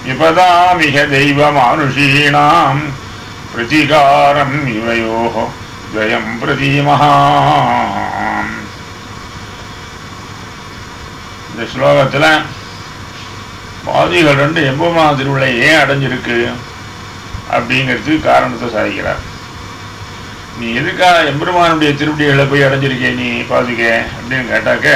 விபதாமிக தெய்வமானுஷீணாம் பிரதிகாரம் இவையோ துவயம் பிரதீமஹாம் இந்த ஸ்லோகத்துல பாதிகள் ரெண்டு எம்பெருமா திருவிழை ஏன் அடைஞ்சிருக்கு அப்படிங்கிறதுக்கு காரணத்தை சாதிக்கிறார் நீ எதுக்காக எம்பெருமானுடைய திருவடிகளை போய் அடைஞ்சிருக்கே நீ பாதுக அப்படின்னு கேட்டாக்க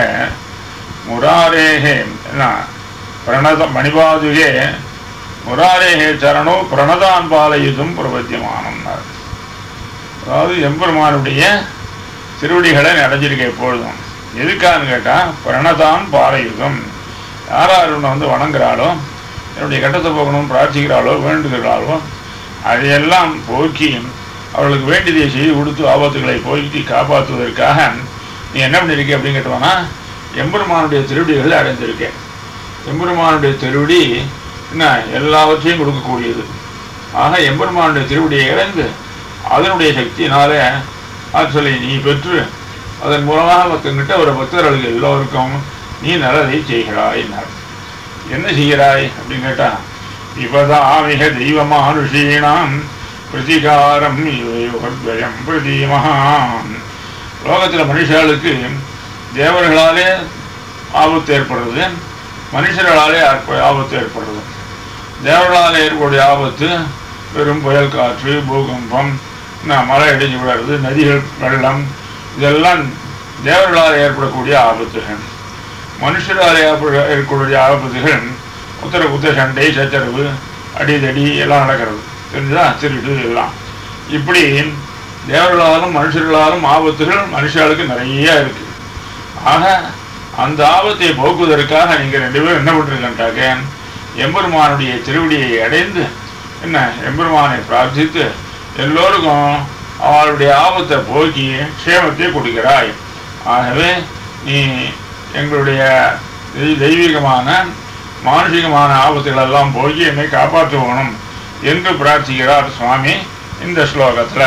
முராரேகே என்ன பிரணத மணிபாதுகே முராரேகே சரணோ பிரணதான் பாலயுதும் பிரபத்தியமானம்னார் அதாவது எம்பெருமானுடைய திருவடிகளை நீ அடைஞ்சிருக்க எப்பொழுதும் எதுக்கான்னு கேட்டால் பிரணதான் பாலயுகம் யார் யார் உன்னை வந்து வணங்குறாளோ என்னுடைய கட்டத்தை போகணும் பிரார்த்திக்கிறாளோ வேண்டுகிறாளோ அதையெல்லாம் போக்கி அவர்களுக்கு வேண்டியதை செய்து கொடுத்து ஆபத்துகளை போக்கி காப்பாற்றுவதற்காக நீ என்ன பண்ணியிருக்க அப்படின்னு கேட்டோம்னா எம்பெருமானுடைய திருவடிகளை அடைந்திருக்கேன் எம்பெருமானுடைய திருவடி என்ன எல்லாவற்றையும் கொடுக்கக்கூடியது ஆக எம்பெருமானுடைய திருவடியை இழந்து அதனுடைய சக்தியினால ஆற்றலை நீ பெற்று அதன் மூலமாக மற்றங்கிட்ட ஒரு பக்தர்களுக்கு எல்லோருக்கும் நீ நல்லதை செய்கிறாய் என்ன செய்கிறாய் அப்படின்னு கேட்டா விபதாமிக தெய்வமானுஷீணாம் பிரதிகாரம் இவையோர்வயம் பிரதீமகாம் லோகத்தில் மனுஷர்களுக்கு தேவர்களாலே ஆபத்து ஏற்படுறது மனுஷர்களாலே ஆற்ப- ஆபத்து ஏற்படுறது தேவர்களால் ஏற்படக்கூடிய ஆபத்து பெரும் புயல் காற்று பூகம்பம் ந- மழை இடிஞ்சு விடுறது நதிகள் வெள்ளம் இதெல்லாம் தேவர்களால் ஏற்படக்கூடிய ஆபத்துகள் மனுஷரால் ஏற்பட ஏற்படக்கூடிய ஆபத்துகள் உத்தர குத்த சண்டை சச்சரவு அடிதடி எல்லாம் நடக்கிறது தெரிஞ்சா திருட்டு எல்லாம் இப்படி தேவர்களாலும் மனுஷர்களாலும் ஆபத்துகள் மனுஷர்களுக்கு நிறைய இருக்கு ஆக அந்த ஆபத்தை போக்குவதற்காக நீங்க ரெண்டு பேரும் என்ன பண்றீங்கன்றாக்க எம்பெருமானுடைய திருவடியை அடைந்து என்ன எம்பெருமானை பிரார்த்தித்து எல்லோருக்கும் அவளுடைய ஆபத்தை போக்கி க்ஷேமத்தை கொடுக்கிறாய் ஆகவே நீ எங்களுடைய தெய்- தெய்வீகமான மானுஷிகமான ஆபத்துகள் எல்லாம் போக்கி என்னை காப்பாற்றுவணும் என்று பிரார்த்திக்கிறார் சுவாமி இந்த ஸ்லோகத்துல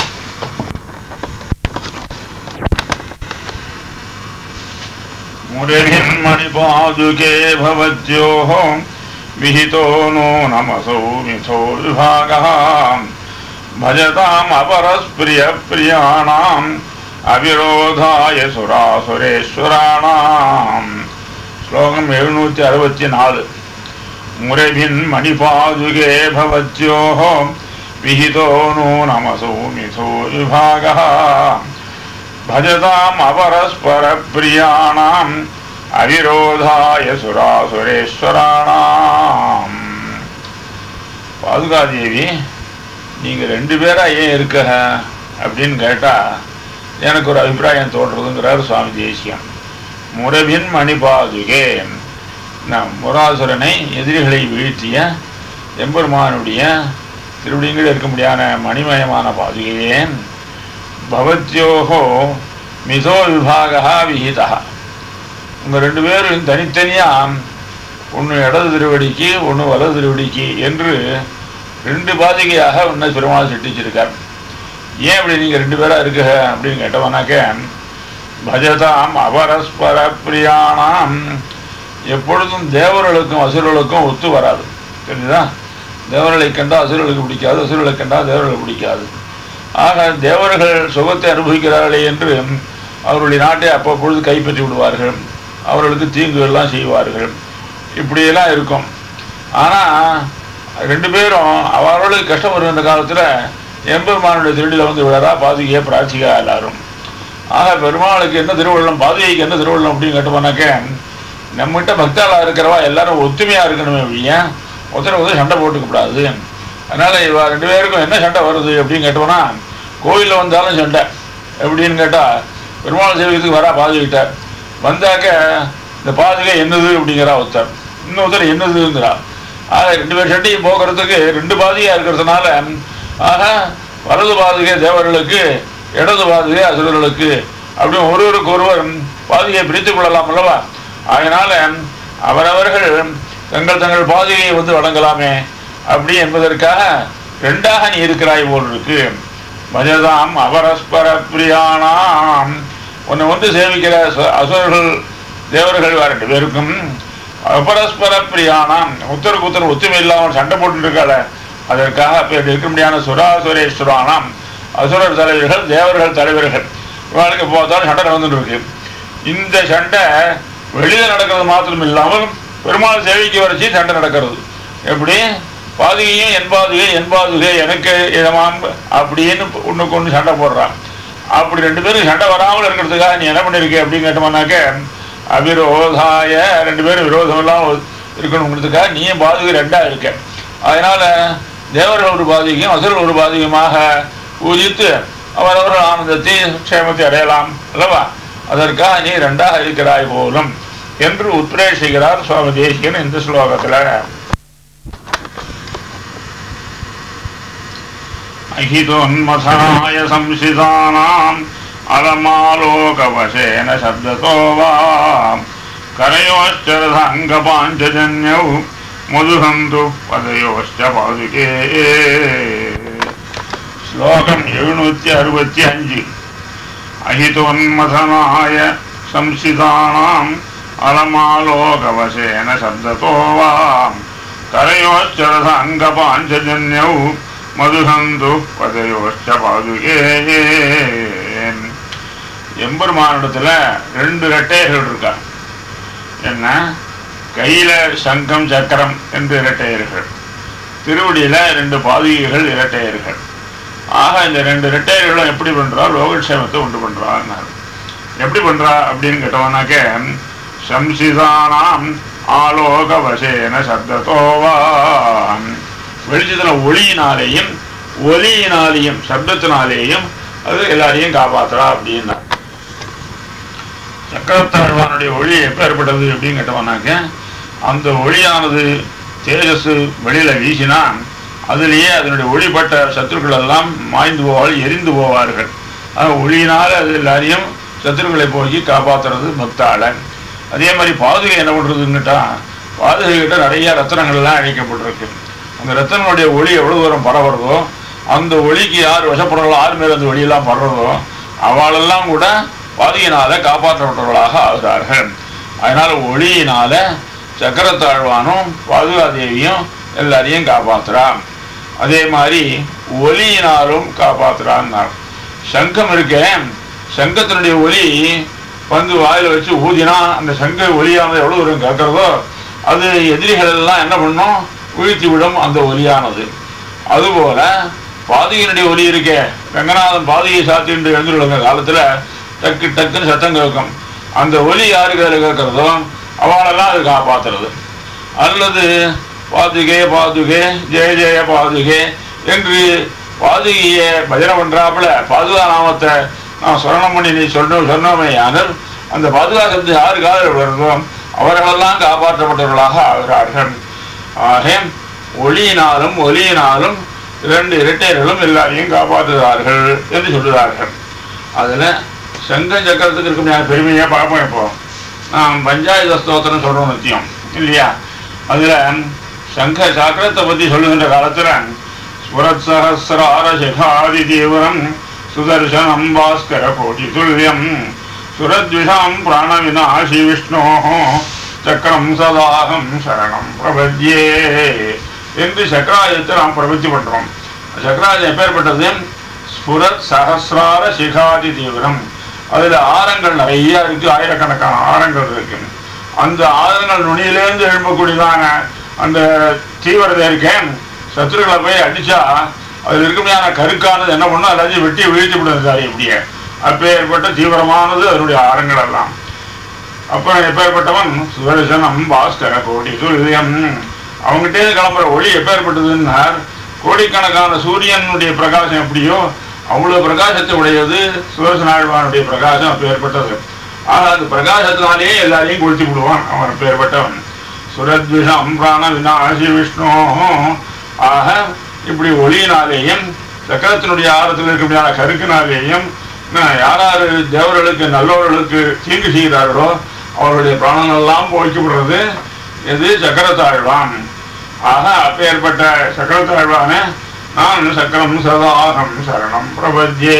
मुरभिन्मणिपादुके भवत्योः विहितो नो नमसौ मिथो विभागः भजताम् अपरस्प्रियप्रियाणाम् अविरोधाय सुरासुरेश्वराणाम् श्लोकम् எழுநூற்றி அறுபத்தி நாலு முரபின் மணிபாதுகே பவத்யோः विहितो नो नमसौ मिथो विभागः भजताम् अपरस्परप्रियाणाम् அவிரோதாய சுராசுரேஸ்வராணாம் பாதுகாதேவி நீங்க ரெண்டு பேரா ஏன் இருக்க அப்படின்னு கேட்டா எனக்கு ஒரு அபிப்பிராயம் தோன்றதுங்கிறார் சுவாமி தேசியம் முரபின் மணிபாதுகே நம் முராசுரனை எதிரிகளை வீழ்த்திய எம்பெருமானுடைய திருவடிங்கள் இருக்க முடியாத மணிமயமான பாதுகையே பவத்யோகோ மிதோ விபாகா விஹிதா உங்க ரெண்டு பேரும் தனித்தனியா ஒன்று இடது திருவடிக்கு ஒன்று வலது திருவடிக்கு என்று ரெண்டு பாதிகையாக உன்னை பெருமாள் சிட்டிச்சிருக்கார் ஏன் இப்படி நீங்க ரெண்டு பேரா இருக்க அப்படின்னு கேட்டவனாக்க பஜதாம் அபரஸ்பர பிரியாணாம் எப்பொழுதும் தேவர்களுக்கும் அசுரர்களுக்கும் ஒத்து வராது தெரியுதா தேவர்களை கண்டா அசுரர்களுக்கு பிடிக்காது அசுரர்களை கண்டா தேவர்களுக்கு பிடிக்காது ஆக தேவர்கள் சுகத்தை அனுபவிக்கிறார்களே என்று அவருடைய நாட்டை அப்பப்பொழுது கைப்பற்றி விடுவார்கள் அவர்களுக்கு தீங்கு எல்லாம் செய்வார்கள் இப்படியெல்லாம் இருக்கும் ஆனால் ரெண்டு பேரும் அவர்களுக்கு கஷ்டம் வருகின்ற காலத்தில் எம்பெருமானுடைய திருடியில் வந்து விழறா பாதுகையை பிரார்த்திக்கா எல்லாரும் ஆக பெருமாளுக்கு என்ன திருவள்ளம் பாதுகைக்கு என்ன திருவள்ளம் அப்படின்னு கேட்டோம்னாக்க நம்மகிட்ட பக்தாளா இருக்கிறவா எல்லாரும் ஒத்துமையா இருக்கணுமே ஒழிய ஒருத்தரை வந்து சண்டை போட்டுக்க கூடாது அதனால இவ ரெண்டு பேருக்கும் என்ன சண்டை வருது அப்படின்னு கேட்டோம்னா கோயிலில் வந்தாலும் சண்டை எப்படின்னு கேட்டா பெருமாள் சேவைக்கு வரா பாதுகிட்ட வந்தாக்க இந்த பாதுகை என்னது அப்படிங்கிறா ஒருத்தர் இன்னொருத்தர் என்னதுங்கிறா ஆக ரெண்டு பேர் சண்டையும் போக்குறதுக்கு ரெண்டு பாதுகையா இருக்கிறதுனால ஆக வலது பாதுகை தேவர்களுக்கு இடது பாதுகை அசுரர்களுக்கு அப்படின்னு ஒருவருக்கு ஒருவர் பாதுகையை பிரித்துக் கொள்ளலாம் அல்லவா அதனால அவரவர்கள் தங்கள் தங்கள் பாதுகையை வந்து வழங்கலாமே அப்படி என்பதற்காக ரெண்டாக நீ இருக்கிறாய் போல் இருக்கு பஜதாம் அபரஸ்பர பிரியானாம் உன்னை வந்து சேவிக்கிற சு- அசுரர்கள் தேவர்கள் வேற ரெண்டு பேருக்கும் அபரஸ்பர பிரியானாம் உத்தருக்கு உத்தர் ஒத்துமை இல்லாமல் சண்டை போட்டு இருக்காள அதற்காக அப்ப இருக்க முடியாத சுராசுரேஸ்வரானாம் அசுரர் தலைவர்கள் தேவர்கள் தலைவர்கள் இவர்களுக்கு போதாலும் சண்டை நடந்துட்டு இருக்கு இந்த சண்டை வெளியில நடக்கிறது மாத்திரம் இல்லாமல் பெருமாள் சேவைக்கு வரைச்சி சண்டை நடக்கிறது எப்படி பாதுகையும் என் பாதுகை என் பாதுகை எனக்கு இதமாம் அப்படின்னு ஒண்ணுக்கு ஒன்று சண்டை போடுறான் அப்படி ரெண்டு பேரும் சண்டை வராமல் இருக்கிறதுக்காக நீ என்ன பண்ணிருக்க அப்படின்னு கேட்டோம்னாக்க அவிரோதாய ரெண்டு பேரும் விரோதம் எல்லாம் இருக்கணுங்கிறதுக்காக நீயும் பாதுகை ரெண்டா இருக்க அதனால தேவர்கள் ஒரு பாதிகையும் அசுரர்கள் ஒரு பாதிகமாக பூஜித்து அவரவர்கள் ஆனந்தத்தை க்ஷேமத்தை அடையலாம் அல்லவா அதற்காக நீ ரெண்டாக இருக்கிறாய் போலும் என்று உத்ரேஷிக்கிறார் சுவாமி தேசிகன் இந்த ஸ்லோகத்துல अहितोन्मथनाय संशितानाम् अलमालोकवशेन शब्दतो वा करयोश्चरसाङ्गपाञ्चजन्यौ मधुसन्तु पदयोश्च पादुके श्लोकम् எழுநூத்தி அறுபத்தி அஞ்சு अहितोन्मथनाय संशितानाम् अलमालोकवशेन शब्दतो वा करयोश्चरसाङ्गपाञ्चजन्यौ மதுசந்து பதையோஷ்ட பாதுகே எம்பெருமானிடத்துல ரெண்டு இரட்டையர்கள் இருக்கா என்ன கையில சங்கம் சக்கரம் என்று இரட்டையர்கள் திருவடியில ரெண்டு பாதுகைகள் இரட்டையர்கள் ஆக இந்த ரெண்டு இரட்டையர்களும் எப்படி பண்றா லோகக்ஷேமத்தை உண்டு பண்றான்னாரு எப்படி பண்றா அப்படின்னு கேட்டோம்னாக்க சம்சிதானாம் ஆலோக வசேன சப்தத்தோவான் வெளிச்சத்துல ஒளியினாலேயும் ஒலியினாலேயும் சப்தத்தினாலேயும் அது எல்லாரையும் காப்பாத்துறா அப்படின்னா சக்கரத்தாழ்வானுடைய ஒளி எப்ப ஏற்பட்டது அப்படின்னு கேட்டோம்னாக்க அந்த ஒளியானது தேஜஸ் வெளியில வீசினா அதிலேயே அதனுடைய ஒளிப்பட்ட சத்துருக்கள் எல்லாம் மாய்ந்து போவாள் எரிந்து போவார்கள் ஆக ஒளியினால அது எல்லாரையும் சத்துருக்களை போக்கி காப்பாத்துறது பக்தாளன் அதே மாதிரி பாதுகை என்ன பண்றதுன்னுட்டா பாதுகை கிட்ட நிறைய ரத்தனங்கள்லாம் அழைக்கப்பட்டிருக்கு அந்த ரத்தனுடைய ஒளி எவ்வளவு தூரம் பரவுறதோ அந்த ஒளிக்கு யார் வசப்படுறதோ யார் மேல அந்த ஒளியெல்லாம் படுறதோ அவளெல்லாம் கூட பாதியினால காப்பாற்றப்பட்டவர்களாக ஆகிறார்கள் அதனால ஒளியினால சக்கரத்தாழ்வானும் பாதுகாதேவியும் எல்லாரையும் காப்பாத்துறான் அதே மாதிரி ஒலியினாலும் காப்பாத்துறான்னார் சங்கம் இருக்கே சங்கத்தினுடைய ஒலி வந்து வாயில வச்சு ஊதினா அந்த சங்க ஒலியானது எவ்வளவு தூரம் கேட்கறதோ அது எதிரிகள் எல்லாம் என்ன பண்ணும் வீழ்த்தி விடும் அந்த ஒலியானது அதுபோல பாதியினுடைய ஒலி இருக்கே ரங்கநாதன் பாதியை சாத்திட்டு எழுந்துள்ள காலத்துல டக்கு டக்குன்னு சத்தம் கேட்கும் அந்த ஒலி யாருக்கு அதில் கேட்கறதோ அவளெல்லாம் அது காப்பாத்துறது அல்லது பாதுகே பாதுகே ஜெய ஜெய பாதுகே என்று பாதுகையை பஜனை பண்றாப்புல பாதுகா நாமத்தை நான் சொரணம் பண்ணி நீ சொன்ன சொன்னோமே ஆனால் அந்த பாதுகா சப்தம் யாரு காதல் வருதோ அவர்களெல்லாம் காப்பாற்றப்பட்டவர்களாக ஆகிறார்கள் ஆக ஒளியினாலும் ஒலியினாலும் இரண்டு இரட்டையர்களும் எல்லாரையும் காப்பாற்றுகிறார்கள் என்று சொல்லுகிறார்கள் அதுல சங்க சக்கரத்துக்கு இருக்கும் பெருமையா பார்ப்போம் இப்போ நாம் பஞ்சாயத்து ஸ்தோத்திரம் சொல்றோம் நித்தியம் இல்லையா அதுல சங்க சக்கரத்தை பத்தி சொல்லுகின்ற காலத்துல ஸ்வரத் சகசிரார சிகாதி தீவிரம் சுதர்சனம் பாஸ்கர கோட்டி துல்லியம் சுரத்விஷாம் பிராணவிநாசி விஷ்ணோ சக்கரம் சதாகம் சரணம் பிரபத்யே என்று சக்கராயுதத்தை நாம் பிரபத்தி பண்றோம் சக்கராயுதம் எப்பேற்பட்டது ஸ்புரத் சகசிரார சிகாதி தீவிரம் அதுல ஆரங்கள் நிறைய இருக்கு ஆயிரக்கணக்கான ஆரங்கள் இருக்கு அந்த ஆரங்கள் நுனியிலேருந்து எழும்பக்கூடியதான அந்த தீவிரதை இருக்கேன் சத்துருக்களை போய் அடிச்சா அதுல இருக்கக்கூடிய கருக்கானது என்ன பண்ணும் எல்லாத்தையும் வெட்டி வீழ்த்தி விடுறது இப்படியே அப்பேற்பட்ட தீவிரமானது அதனுடைய ஆரங்கள் எல்லாம் அப்புறம் எப்பேற்பட்டவன் சுதர்சனம் பாஸ்கர கோடி துல்லியம் அவங்ககிட்டே கிளம்புற ஒளி எப்பேற்பட்டதுன்னா கோடிக்கணக்கான சூரியனுடைய பிரகாசம் எப்படியோ அவ்வளவு பிரகாசத்தை உடையது சுதர்சனாழ்வானுடைய பிரகாசம் அப்பேற்பட்டது ஆனா அந்த பிரகாசத்தினாலேயே எல்லாரையும் கொளுத்தி விடுவான் அவன் பேர்பட்டவன் சுரத்விஷம் பிராண விநாசி விஷ்ணு ஆக இப்படி ஒளியினாலேயும் சக்கரத்தினுடைய ஆரத்தில் இருக்கக்கூடிய கருக்கினாலேயும் யாராரு தேவர்களுக்கு நல்லவர்களுக்கு தீங்கு செய்கிறார்களோ அவருடைய பிராணனெல்லாம் போய்க்கப்படுறது எது சக்கரத்தாழ்வான் ஆக அப்பேற்பட்ட சக்கரத்தாழ்வான நான் சக்கரம் சதாகம் சரணம் பிரபத்தியே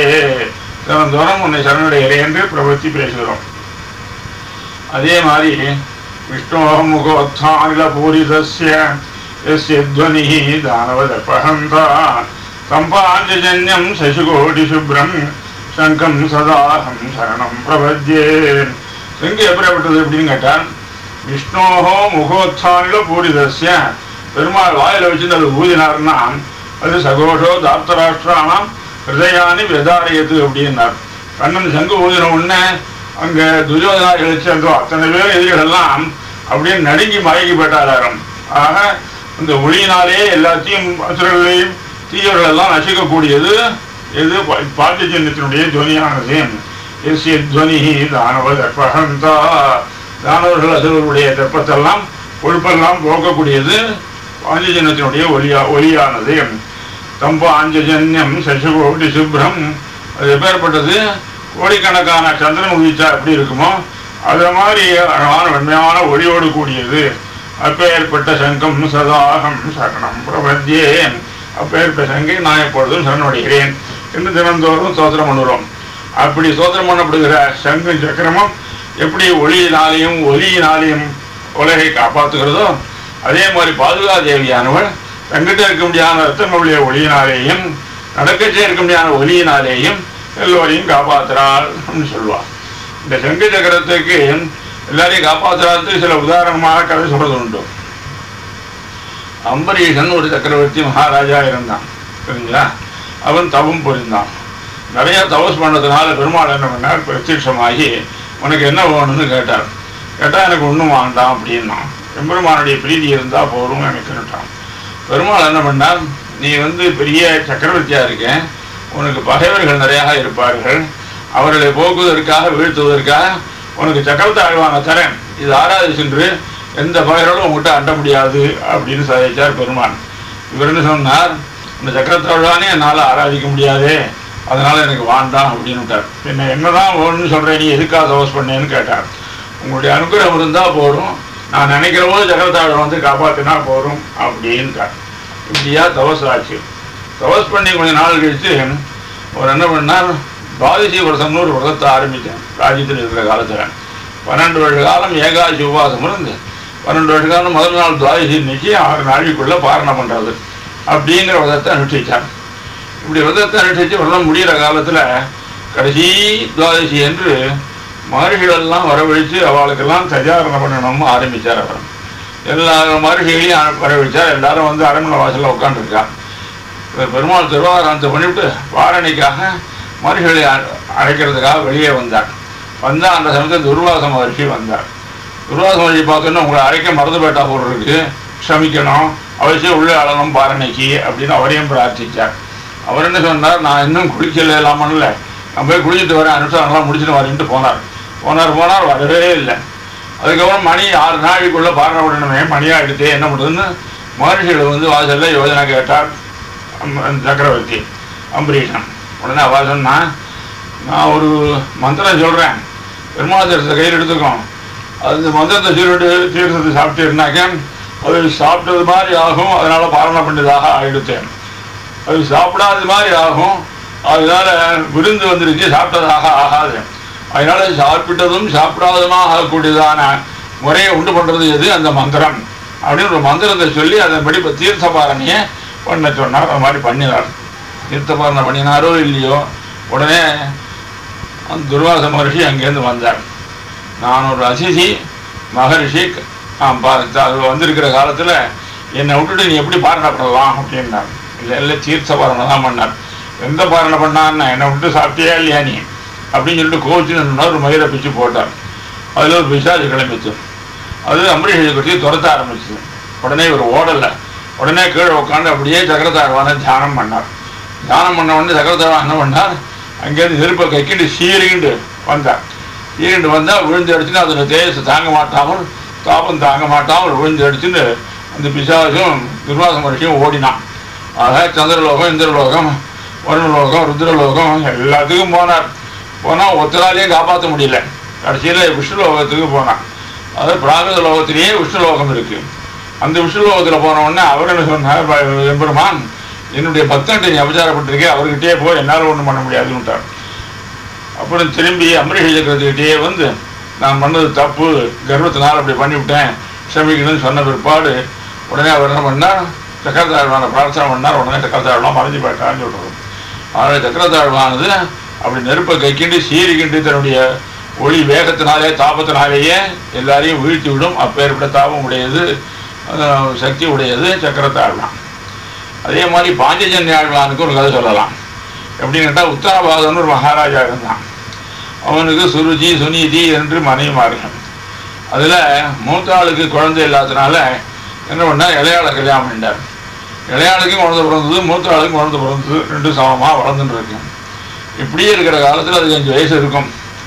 தினந்தோறும் உன்னை சரணடைகிறேன் என்று பிரபத்தி பேசுகிறோம் அதே மாதிரி विष्णोः मुखोत्थानिलपूरितस्य यस्य ध्वनिः दानवदर्पहन्ता तं पाञ्चजन्यं शशिकोटिशुभ्रं சங்கம் சதாஹம் சரணம் பிரபத்யே சங்கு எப்படிப்பட்டது அப்படின்னு கேட்டால் விஷ்ணோஹோ முகோத்சானில பூரிதஸ்ய பெருமாள் வாயில வச்சுட்டு அது ஊதினார்னா அது சகோஷோ தாப்தராஷ்டிரானாம் ஹிருதயானி வெதாரியது அப்படின்னார் கண்ணன் சங்கு ஊதின உடனே அங்க துரியோதனார்கள் சேர்ந்தோ அத்தனை பேர் எதிரிகளெல்லாம் அப்படியே நடுங்கி மயங்கி போயிட்டாராம் ஆக இந்த ஒளியினாலே எல்லாத்தையும் அசுரர்களையும் தீயவர்கள் எல்லாம் நசிக்கக்கூடியது எது பா- பாண்டிஜன்யத்தினுடைய துவனியானது எஸ்ய துவனி தானவ தர்ப்பகந்தா தானவர்கள் அசுரர்களுடைய தர்ப்பத்தெல்லாம் கொழுப்பெல்லாம் போக்கக்கூடியது பாண்டிஜன்யத்தினுடைய ஒலியா ஒலியானது தம்ப ஆஞ்சஜன்யம் சசிகோடி சுப்ரம் அது எப்பேற்பட்டது கோடிக்கணக்கான சந்திரன் உதிச்சா எப்படி இருக்குமோ அது மாதிரி அழகான வெண்மையான ஒளியோடு கூடியது அப்பேற்பட்ட சங்கம் சதாகம் சரணம் பிரபத்தியே அப்பேற்பட்ட சங்கை நான் எப்பொழுதும் சரணடைகிறேன் என்று தினந்தோறும் சோதனம் பண்ணுறோம் அப்படி சோதனம் பண்ணப்படுகிற சங்கும் சக்கரமும் எப்படி ஒளியினாலேயும் ஒலியினாலேயும் உலகை காப்பாற்றுகிறதோ அதே மாதிரி பாதுகா தேவியானவள் தங்கிட்ட இருக்க முடியாத ரத்தங்களுடைய ஒளியினாலேயும் நடக்கச்சே இருக்க முடியாத ஒலியினாலேயும் எல்லோரையும் காப்பாற்றுறாள் அப்படின்னு சொல்லுவாள் இந்த சங்கு சக்கரத்துக்கு எல்லாரையும் காப்பாற்றுறதுக்கு சில உதாரணமாக கதை சொல்றது உண்டு அம்பரீஷன் ஒரு சக்கரவர்த்தி மகாராஜா இருந்தான் சரிங்களா அவன் தவம் புரிந்தான் நிறைய தவஸ் பண்ணதுனால பெருமாள் என்ன பண்ணார் பிரத்யட்சமாகி உனக்கு என்ன வேணும்னு கேட்டார் கேட்டால் எனக்கு ஒன்றும் வேண்டாம் அப்படின்னான் எம்பெருமானுடைய பிரீதி இருந்தால் போதும்னு நினைச்சுட்டான் பெருமாள் என்ன பண்ணார் நீ வந்து பெரிய சக்கரவர்த்தியா இருக்கேன் உனக்கு பகைவர்கள் நிறையாக இருப்பார்கள் அவர்களை போக்குவதற்காக வீழ்த்துவதற்காக உனக்கு சக்கரத்தை ஆழ்வான தரேன் இது ஆறாவது சென்று எந்த பகைவர்களும் உங்ககிட்ட அண்ட முடியாது அப்படின்னு சாதிச்சார் பெருமான் இவர் என்ன சொன்னார் இந்த சக்கரத்தாழ்வானே என்னால் ஆராதிக்க முடியாதே அதனால எனக்கு வேண்டாம் அப்படின்னு விட்டார் என்ன என்னதான் வேணும்னு சொல்றேன் நீ எதுக்காக தவஸ் பண்ணேன்னு கேட்டார் உங்களுடைய அனுகிரகம் இருந்தால் போதும் நான் நினைக்கிற போது சக்கரத்தாழ்வான் வந்து காப்பாற்றினா போதும் அப்படின்ட்டார் இப்படியா தவஸ் ஆச்சு தவஸ் பண்ணி கொஞ்ச நாள் கழிச்சு அவர் என்ன பண்ணார் துவாதசி விரதம்னு ஒரு விரதத்தை ஆரம்பித்தேன் ராஜ்யத்தில் இருக்கிற காலத்தில் பன்னெண்டு வருட காலம் ஏகாதசி உபவாசம் இருந்து பன்னெண்டு வருட காலம் முதல் நாள் துவாதசி இன்னைக்கு ஆறு நாளைக்குள்ள பாரணம் பண்ணுறது அப்படிங்கிற விரதத்தை அனுஷ்டிச்சார் இப்படி விரதத்தை அனுஷ்டிச்சு விரதம் முடிகிற காலத்தில் கடைசி துவாதசி என்று மகர்ஷிகளெல்லாம் வரவழைச்சு அவளுக்கெல்லாம் தஜாரணை பண்ணணும்னு ஆரம்பித்தார் அவர் எல்லா மகர்ஷிகளையும் அ- வரவழைச்சார் எல்லாரும் வந்து அரண்மனை வாசலில் உட்காந்துருக்கா பெருமாள் திருவாராந்தத்தை பண்ணிவிட்டு வாரணிக்காக மகர்ஷிகளை அ- அழைக்கிறதுக்காக வெளியே வந்தார் வந்தால் அந்த சமயத்தில் துர்வாச மகர்ஷி வந்தார் துர்வாச மகர்ஷி பார்த்தோன்னா உங்களை அழைக்க மறந்து போயிட்டா போல் இருக்கு க்ஷமிக்கணும் அவசியம் உள்ளே அழணும் பாரணைக்கு அப்படின்னு அவரையும் பிரார்த்திச்சார் அவர் என்ன சொன்னார் நான் இன்னும் குளிக்கல எல்லாம் பண்ணல நான் போய் குளிச்சுட்டு வரேன் அனுஷ்டானம்லாம் முடிச்சுட்டு வரேன்ட்டு போனார் போனார் போனார் வரவே இல்லை அதுக்கப்புறம் மணி ஆறு நாளைக்குள்ள பாரண விடணுமே மணி ஆகிடுதே என்ன பண்ணுறதுன்னு மகர்ஷிகளை வந்து வாசல்ல யோஜனை கேட்டார் அம்- அந்த சக்கரவர்த்தி அம்பரீஷன் உடனே அவ சொன்னா நான் ஒரு மந்திரம் சொல்கிறேன் பெருமாள் தீர்த்தத்தை கையில் எடுத்துக்கோம் அந்த மந்திரத்தை சொல்லிட்டு தீர்த்தத்தை சாப்பிட்டீர்னாக்க அது சாப்பிட்டது மாதிரி ஆகும் அதனால பாரண பண்ணதாக ஆயிடுத்தேன் அது சாப்பிடாத மாதிரி ஆகும் அதனால விருந்து வந்துருச்சு சாப்பிட்டதாக ஆகாது அதனால சாப்பிட்டதும் சாப்பிடாததுமாக ஆகக்கூடியதான முறையை உண்டு பண்றது எது அந்த மந்திரம் அப்படின்னு ஒரு மந்திரத்தை சொல்லி அதன்படி இப்போ தீர்த்த பாரணையை பண்ண சொன்னார் அது மாதிரி பண்ணினார் தீர்த்த பாரணை பண்ணினாரோ இல்லையோ உடனே அந்த துர்வாச மகர்ஷி அங்கேருந்து வந்தார் நான் ஒரு அதிதி மகரிஷி நான் பார்த்து அது வந்திருக்கிற காலத்தில் என்னை விட்டுட்டு நீ எப்படி பாரணை பண்ணலாம் அப்படின்னார் இல்லை இல்லை தீர்த்த பாரணை தான் பண்ணார் எந்த பாரணை பண்ணான்னு என்னை விட்டு சாப்பிட்டியா இல்லையா நீ அப்படின்னு சொல்லிட்டு கோச்சுன்னு ஒரு மயிரை பிச்சு போட்டார் அதில் ஒரு பிசாசு கிளம்பிச்சு அது அம்பரீஷை பற்றி துரத்த ஆரம்பிச்சு உடனே இவர் ஓடலை உடனே கீழே உட்காந்து அப்படியே சக்கரத்தாழ்வான தியானம் பண்ணார் தியானம் பண்ண உடனே சக்கரத்தாழ்வான் என்ன பண்ணார் அங்கேருந்து நெருப்பை கைக்கிட்டு சீறிக்கிண்டு வந்தார் சீறிண்டு வந்தால் விழுந்து அடிச்சுன்னு அதில் தேஜஸ் தாங்க மாட்டாமல் தாபம் தாங்க மாட்டாமல் விழுந்து அடிச்சுன்னு அந்த பிசாசும் துர்வாச மனுஷியும் ஓடினான் ஆக சந்திரலோகம் இந்திரலோகம் வருணலோகம் ருத்ரலோகம் எல்லாத்துக்கும் போனார் போனால் ஒத்தராலையும் காப்பாற்ற முடியல கடைசியில் விஷ்ணுலோகத்துக்கு போனான் அதாவது பிராகிருத லோகத்திலேயே விஷ்ணுலோகம் இருக்கு அந்த விஷ்ணுலோகத்தில் போன உடனே அவர் என்ன சொன்னார் "ப- எம்பெருமான் என்னுடைய பக்தன்ட்ட நீ அபச்சாரப்பட்டிருக்கே அவர்கிட்டயே போய் என்னால் ஒன்றும் பண்ண முடியாதுன்னுட்டார் அப்புறம் திரும்பி அமரீஷ சக்கரத்துக்கிட்டே வந்து நான் பண்ணது தப்பு கர்வத்தினால் அப்படி பண்ணிவிட்டேன் க்ஷமிக்கணும்னு சொன்ன பிற்பாடு உடனே அவர் என்ன பண்ணார் சக்கரத்தாழ்வான பிரார்த்தனை பண்ணார் உடனே சக்கரத்தாழ்வான் மறைஞ்சு போயிட்டான்னு சொல்றது அதனால சக்கரத்தாழ்வானது அப்படி நெருப்பை கைக்கிண்டு சீறிக்கிண்டு தன்னுடைய ஒளி வேகத்தினாலே தாபத்தினாலேயே எல்லாரையும் வீழ்த்தி விடும் அப்பேற்பட்ட தாபம் உடையது அஹ், சக்தி உடையது சக்கரத்தாழ்வான் அதே மாதிரி பாஞ்சஜன்ய ஆழ்வானுக்கு ஒரு கதை சொல்லலாம் எப்படின்னு கேட்டால் உத்தரபாதன் ஒரு மகாராஜா இருந்தான் அவனுக்கு சுருஜி சுனீதி என்று மனைவிமார்கள் அதில் மூத்த ஆளுக்கு குழந்தை இல்லாததுனால என்ன பண்ணா இளையாளை கல்யாணம் பண்ணிட்டார் இளையாளுக்கும் குழந்தை பிறந்தது மூத்த ஆளுக்கும் குழந்தை பிறந்தது ரெண்டும் சமமாக வளர்ந்துட்டு இருக்கு இப்படியே இருக்கிற காலத்தில் அதுக்கு அஞ்சு வயசு இருக்கும்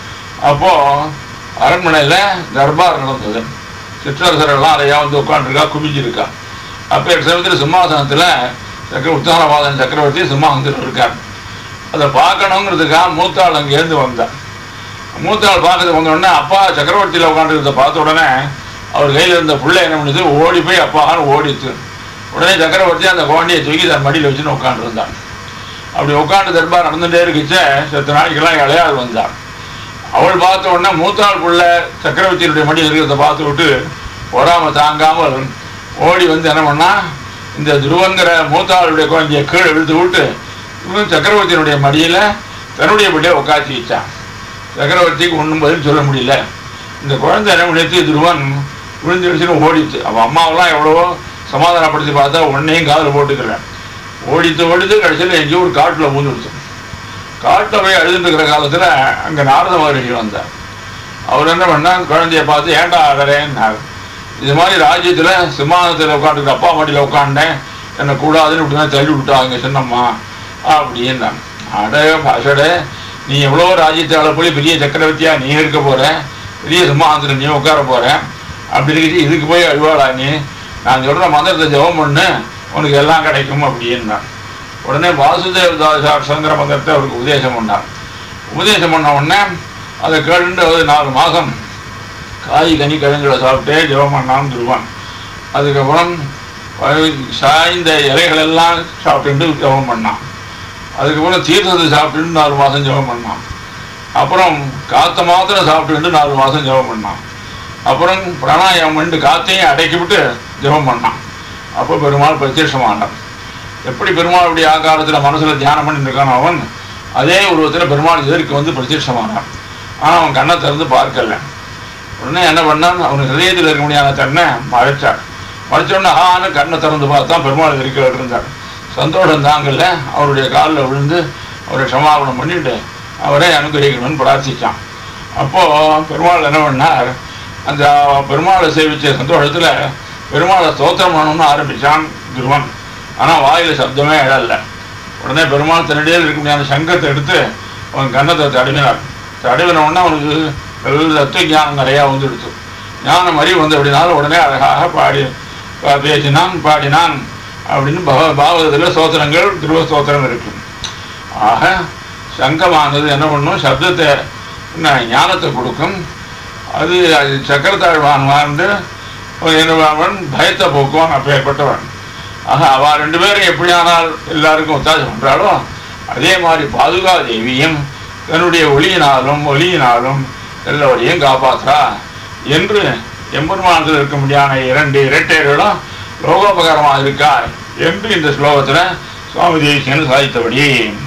அப்போது அரண்மனையில் தர்பார் நடந்தது சிற்றரசர்கள்லாம் அறையா வந்து உட்காந்துருக்கா குவிஞ்சிருக்கா அப்போ சமயத்தில் சிம்மாசனத்தில் சக்கர உத்தானபாதன் சக்கரவர்த்தி சிம்மாசனத்தில் இருக்கார் அதை பார்க்கணுங்கிறதுக்காக மூத்தாள் அங்கேருந்து வந்தார் மூத்தாள் பார்க்கறது வந்த உடனே அப்பா சக்கரவர்த்தியில் உட்காந்துருக்கிறத பார்த்த உடனே அவர் கையில் இருந்த புள்ள என்ன பண்ணுது ஓடி போய் அப்பான்னு ஓடித்து உடனே சக்கரவர்த்தி அந்த குழந்தையை தூக்கி தன் மடியில் வச்சுன்னு உட்காந்துருந்தான் அப்படி உட்காந்து தர்பார் நடந்துட்டே இருக்குச்சே செத்த நாளைக்கெல்லாம் இளையாள் வந்தார் அவள் பார்த்த உடனே மூத்தாள் புள்ள சக்கரவர்த்தியினுடைய மடியில் இருக்கிறத பார்த்து விட்டு பொறாம தாங்காமல் ஓடி வந்து என்ன பண்ணா இந்த துருவன்கிற மூத்தாளுடைய குழந்தைய கீழே இழுத்து விட்டு இவன் சக்கரவர்த்தியினுடைய மடியில் தன்னுடைய பிள்ளைய உட்காச்சி வச்சான் சக்கரவர்த்திக்கு ஒன்றும் பதில் சொல்ல முடியல இந்த குழந்தை என்ன பண்ணிட்டு துருவன் விழுந்து விழுச்சுன்னு ஓடிச்சு அவன் அம்மாவெல்லாம் எவ்வளவோ சமாதானப்படுத்தி பார்த்தா ஒன்னையும் காதில் போட்டுக்கல ஓடித்து ஓடித்து கடைசியில் எங்கேயோ ஒரு காட்டில் மூந்துடுச்சு காட்டில் போய் அழுதுட்டு இருக்கிற காலத்தில் அங்கே நாரத மகரிஷி வந்தார் அவர் என்ன பண்ணார் குழந்தைய பார்த்து ஏன்டா ஆகிறேன்னார் இது மாதிரி ராஜ்யத்தில் சிம்மாசனத்தில் உட்காந்துருக்க அப்பா மாட்டியில் உட்காண்டேன் என்னை கூடாதுன்னு இப்படி தான் தள்ளி விட்டாங்க சின்னம்மா அப்படின்னாங்க அட பாஷடே நீ எவ்வளோ ராஜ்யத்தை ஆள போய் பெரிய சக்கரவர்த்தியா நீ இருக்க போற பெரிய சிம்மாசனத்தில் நீ உட்கார போற அப்படி இருந்துச்சு இதுக்கு போய் அழுவாடா நீ நான் சொல்கிற மந்திரத்தை ஜெபம் பண்ணு உனக்கு எல்லாம் கிடைக்கும் அப்படின்னா உடனே வாசுதேவ தாசாட்சங்கிற மந்திரத்தை அவருக்கு உபதேசம் பண்ணார் உபதேசம் பண்ண உடனே அதை கேட்டு ஒரு நாலு மாதம் காய் கனி கிழங்குகளை சாப்பிட்டே ஜெபம் பண்ணான்னு சொல்லுவான் அதுக்கப்புறம் வ- சாய்ந்த இலைகள் எல்லாம் சாப்பிட்டுட்டு ஜெபம் பண்ணான் அதுக்கப்புறம் தீர்த்தத்தை சாப்பிட்டுட்டு நாலு மாதம் ஜெபம் பண்ணான் அப்புறம் காற்றை மாத்திரம் சாப்பிட்டுட்டு நாலு மாதம் ஜெபம் பண்ணான் அப்புறம் பிராணாயாமம் பண்ணிட்டு காத்தையும் அடக்கிவிட்டு ஜெபம் பண்ணான் அப்போ பெருமாள் பிரத்யட்சமானான் எப்படி பெருமாள் அப்படி ஆகாரத்தில் மனசில் தியானம் பண்ணிட்டு இருக்கானோ அவன் அதே உருவத்தில் பெருமாள் எதிர்க்கு வந்து பிரத்யட்சமானான் ஆனால் அவன் கண்ணை திறந்து பார்க்கல உடனே என்ன பண்ணான் அவன் ஹிரதயத்தில் இருக்க முடியாத தன்னை மறைச்சார் மறைச்ச உடனே ஆன்னு கண்ணை திறந்து பார்த்தா பெருமாள் எதிர்க்க இருந்தார் சந்தோஷம் தாங்கல அவருடைய காலில் விழுந்து அவரை சமாபனம் பண்ணிட்டு அவரை அனுகிரகிக்கணும்னு பிரார்த்திச்சான் அப்போது பெருமாள் என்ன பண்ணார் அந்த பெருமாளை சேவிச்ச சந்தோஷத்தில் பெருமாளை ஸ்தோத்திரம் பண்ணணும்னு ஆரம்பித்தான் துருவன் ஆனால் வாயில் சப்தமே எழல உடனே பெருமாள் தன்னிடையே இருக்க முடியாத சங்கத்தை எடுத்து அவன் கன்னத்தை தடவினார் தடவின உடனே அவனுக்கு நல்ல தத்துவ ஞானம் நிறையா வந்துடுச்சு ஞானம் அறிவு வந்து அப்படினால உடனே அழகாக பாடி பா- பேசினான் பாடினான் அப்படின்னு பவ பாவகத்தில் சோத்திரங்கள் துருவ சோத்திரம் இருக்கு ஆக சங்கமானது என்ன பண்ணும் சப்தத்தை என்ன, ஞானத்தை கொடுக்கும் அது அது சக்கரத்தாழ்வான் வாழ்ந்து என்னவன் பயத்தை போக்குவான் அப்பேற்பட்டவன் ஆக அவ ரெண்டு பேரும் எப்படியானால் எல்லாருக்கும் ஒத்தாசம் பண்றாளோ அதே மாதிரி பாதுகா தேவியும் தன்னுடைய ஒளியினாலும் ஒளியினாலும் எல்லோரையும் காப்பாத்துறா என்று எம்பெருமானத்தில் இருக்க முடியாத இரண்டு இரட்டையர்களும் லோகோபகாரமாக இருக்கா என்று இந்த ஸ்லோகத்தில் சுவாமி தேசியன் சாதித்தபடி